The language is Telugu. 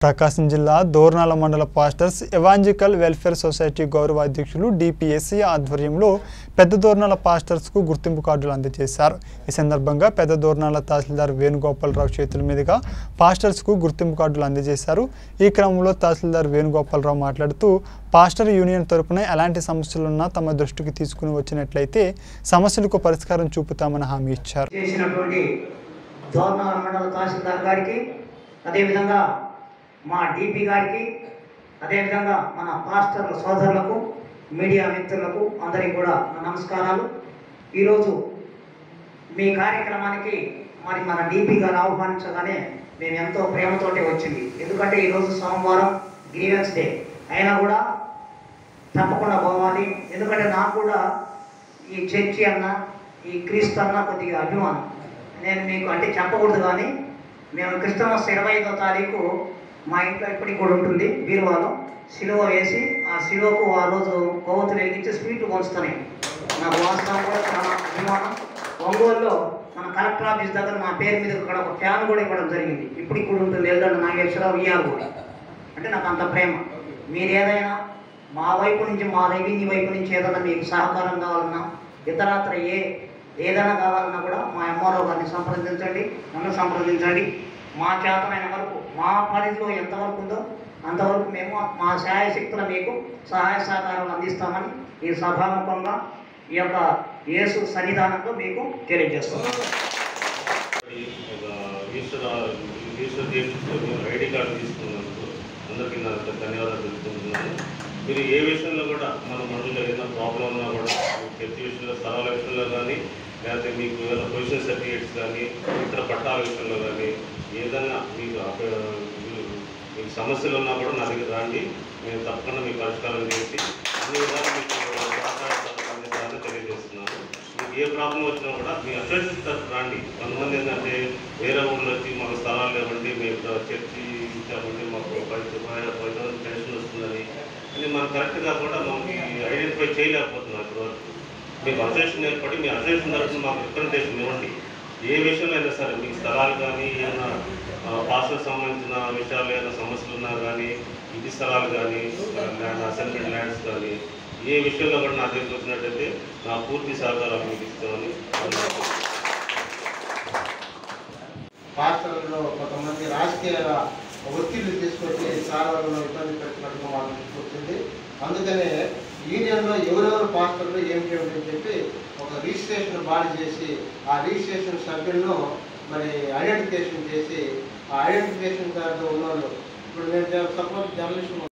ప్రకాశం జిల్లా దోర్నాల మండల పాస్టర్స్ ఎవాంజికల్ వెల్ఫేర్ సొసైటీ గౌరవ అధ్యక్షులు డిపిఎస్సి ఆధ్వర్యంలో పెద్ద దోర్నాల పాస్టర్స్కు గుర్తింపు కార్డులు అందజేశారు ఈ సందర్భంగా పెద్ద దోర్నాల తహసీల్దార్ వేణుగోపాలరావు చేతుల మీదుగా పాస్టర్స్కు గుర్తింపు కార్డులు అందజేశారు ఈ క్రమంలో తహసీల్దార్ వేణుగోపాలరావు మాట్లాడుతూ పాస్టర్ యూనియన్ తరపున ఎలాంటి సమస్యలున్నా తమ దృష్టికి తీసుకుని వచ్చినట్లయితే సమస్యలకు పరిష్కారం చూపుతామని హామీ ఇచ్చారు చేసినటువంటి దోర్నాల మండల తహసీల్దార్ గారికి అదేవిధంగా మా డిపి గారికి అదేవిధంగా మన పాస్టర్ల సోదరులకు మీడియా మిత్రులకు అందరికీ కూడా నా నమస్కారాలు ఈరోజు మీ కార్యక్రమానికి మరి మన డిపి గారు ఆహ్వానించగానే మేము ఎంతో ప్రేమతోటి వచ్చింది ఎందుకంటే ఈరోజు సోమవారం గ్రీవెన్స్ డే అయినా కూడా తప్పకుండా పోవాలి ఎందుకంటే నాకు కూడా ఈ చర్చి అన్న ఈ క్రీస్తు అన్న కొద్దిగా అభిమానం నేను మీకు అంటే చెప్పకూడదు కానీ మేము క్రిస్టమస్ ఇరవై ఐదో తారీఖు మా ఇంట్లో ఇప్పటికి కూడా ఉంటుంది బీరువాలో సిలువ వేసి ఆ సిలువకు ఆ రోజు కొవ్వొత్తులు వెలిగించి స్వీట్ పంచుతాను నాకు వాస్తవం కూడా చాలా అభిమానం ఒంగోలులో మన కలెక్టర్ ఆఫీస్ దగ్గర నా పేరు మీద ఇక్కడ ఒక ఫ్యాన్ కూడా ఇవ్వడం జరిగింది ఇప్పటికి కూడా ఉంటుంది ఎల్దండ నాగేశ్వరరావు ఇయ్యారు కూడా అంటే నాకు అంత ప్రేమ మీరు ఏదైనా మా వైపు నుంచి మా రెవెన్యూ వైపు నుంచి ఏదైనా మీకు సహకారం కావాలన్నా ఇతరత్ర ఏ ఏదైనా కావాలన్నా కూడా మా ఎంఆర్ఓ గారిని సంప్రదించండి నన్ను సంప్రదించండి మా చేతనైన వరకు మా పరిధిలో ఎంతవరకు ఉందో అంతవరకు మేము మా సహాయ శక్తుల మీకు సహాయ సహకారాలు అందిస్తామని ఈ సభాముఖంగా ఈ యొక్క యేసు సన్నిధానంలో మీకు తెలియజేస్తున్నాం ఈ ఒక ఈశ్వర ఈశ్వర దీక్షతో ఐడి కార్డు తీసుకున్నందుకు అందరికీ నా యొక్క ధన్యవాదాలు తెలుపుకుంటున్నాను మీరు ఏ విషయంలో కూడా మన మనలో ఏదైనా ప్రాబ్లం ఉన్నా కూడా మీకు చర్చి విషయంలో స్థలాల విషయంలో కానీ లేకపోతే మీకు ఏదైనా పొజిషన్ సర్టిఫికేట్స్ కానీ ఇతర పట్టాల విషయంలో కానీ ఏదైనా మీకు అప- మీరు- మీకు సమస్యలు ఉన్నా కూడా నా దగ్గర రండి నేను తప్పకుండా మీకు పరిష్కారం చేసి అన్ని విధాలు మీకు సహకారం అందిస్తానని తెలియజేస్తున్నాను మీకు ఏ ప్రాబ్లం వచ్చినా కూడా మీ అసోసియేషన్ తరఫు రండి కొంతమంది ఏంటంటే వేరే ఊళ్ళో వచ్చి మాకు స్థలాలు లేవండి మేము ఇక్కడ చర్చి ఇచ్చామంటే మాకు పది పది పెన్షన్ వస్తుందని అని మనం కరెక్ట్గా కూడా మనకి ఐడెంటిఫై చేయలేకపోతున్నాం ఇప్పటివరకు మీకు అసోసియేషన్ ఏర్పడి మీ అసోసియేషన్ తరఫున మాకు రిప్రజెంటేషన్ ఇవ్వండి ఏ విషయంలో అయినా సరే మీకు స్థలాలు కానీ ఏమైనా పాస్టర్కి సంబంధించిన విషయాలు ఏమైనా సమస్యలు ఉన్నా కానీ ఇంటి స్థలాలు కానీ ల్యాండ్ అసైన్మెంట్ ల్యాండ్స్ కానీ ఏ విషయంలో కూడా నా దగ్గరికి వచ్చినట్టయితే నా పూర్తి సహకారం మీకు ఇస్తామని పాస్టర్లలో కొంతమంది రాజకీయ ఒత్తిళ్లు తీసుకొచ్చి సారాలను ఇబ్బంది పెట్టినట్టుగా వాళ్ళకి వచ్చింది అందుకనే యూనియన్లో ఎవరెవరు పాస్టర్లు ఏమిటి ఏమిటి అని చెప్పి ఒక రిజిస్ట్రేషన్ బాడీ చేసి ఆ రిజిస్ట్రేషన్ సభ్యులను మరి ఐడెంటిఫికేషన్ చేసి ఆ ఐడెంటిఫికేషన్ కార్డు ఉన్నవాళ్ళు ఇప్పుడు నేను సపోజ్ జర్నలిస్ట్